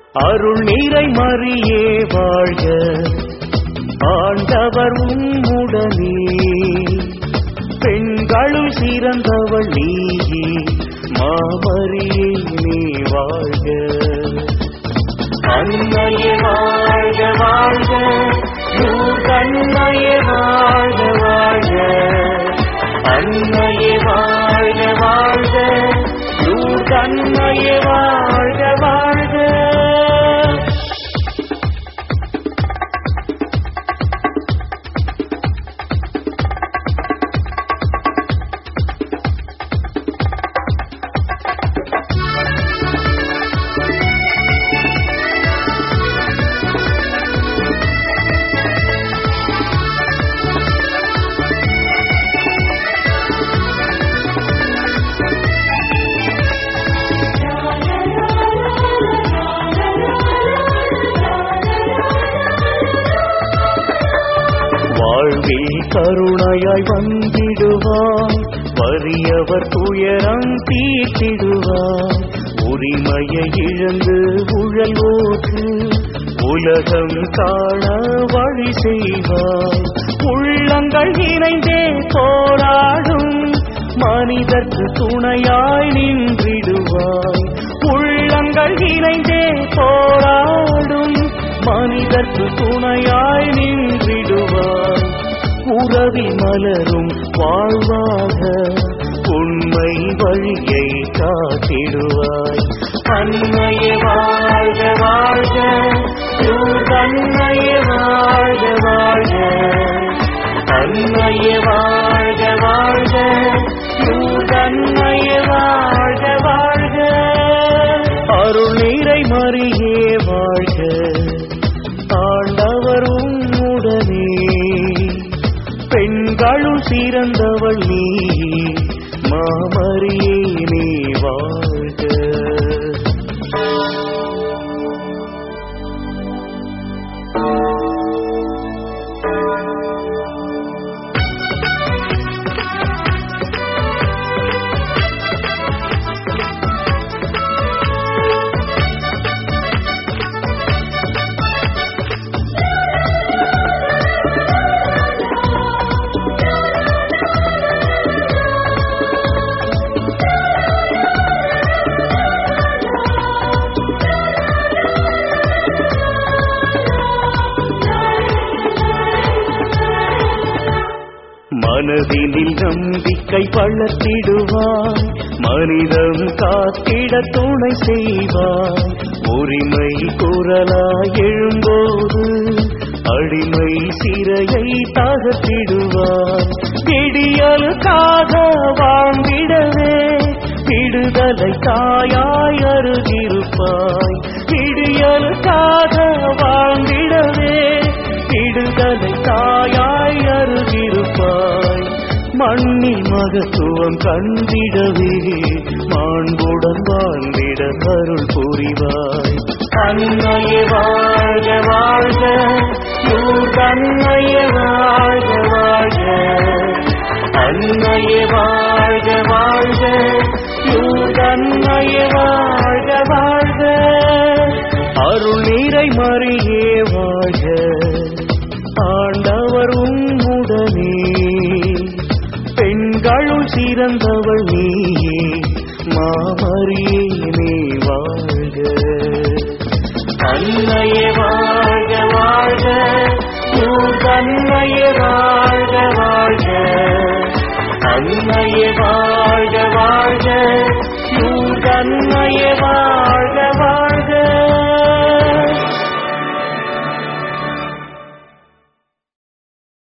அருள் நீரை மறியே வாழ்க ஆண்டவர் உம்முடனே பெண்களுள் சிறந்தவள் நீயே மாமரியே நீ வாழ்க அன்னையே வாழ்க வாழ்க கண்ணையே வாழ்க வாழ்க அன்னையே வாழ்க வாழ்க கண்ணையே வாழ்க வாழ்க வாழ்வில் கருணையாய் வந்திடுவாய் வறியவர் துயரம் தீர்த்திடுவாய் உரிமையை இழந்து உழல்வோக்கு உலகம் காண வழி செய்வாய் உள்ளங்கள் இணைந்தே போராடும் மனிதர்க்கு துணையாய் நின்றிடுவாய் உள்ளங்கள் இணைந்தே போராடும் மனிதர்க்கு துணையாய் நின்றிடுவாய் உறவி மலரும் வாழ்வாக உண்மை வழியை காட்டிடுவாய் அன்னையே வாழ்க வாழ்க அன்னையே வாழ்க வாழ்க அன்னையே வாழ்க வாழ்க அன்னையே வாழ்க வாழ்க அருள் நீரை மறியே வாழ்க ஆண்டவர் உம்முடனே பெண்களுள் சிறந்தவள் நீ மாமரியே நீ வாழ்க மனதினில் நம்பிக்கை வளர்த்திடுவாய் மனிதம் காத்திட துணை செய்வாய் உரிமை குரலாய் எழும்போது அடிமை சிறையை தகர்த்திடுவாய் விடியலுக்காக வாழ்ந்திடவே விடுதலை தாயாய் அருகிருப்பாய் விடியலுக்காக வாழ்ந்திடவே விடுதலை தாயாய் அருகிருப்பாய் மண்ணில் மகத்துவம் கண்டிடவே மாண்புடன் வாழ்ந்திட அருள் புரிவாய் அன்னையே வாழ்க வாழ்க அன்னையே வாழ்க வாழ்க அன்னையே வாழ்க வாழ்க அன்னையே வாழ்க வாழ்க அருள் நீரை மறியே வாழ்க ஆண்டவர் உம்முடனே பெண்களுள் சிறந்தவள் நீயே மாமரியே நீ வாழ்க அன்னையே வாழ்க வாழ்க அன்னையே வாழ்க வாழ்க அன்னையே வாழ்க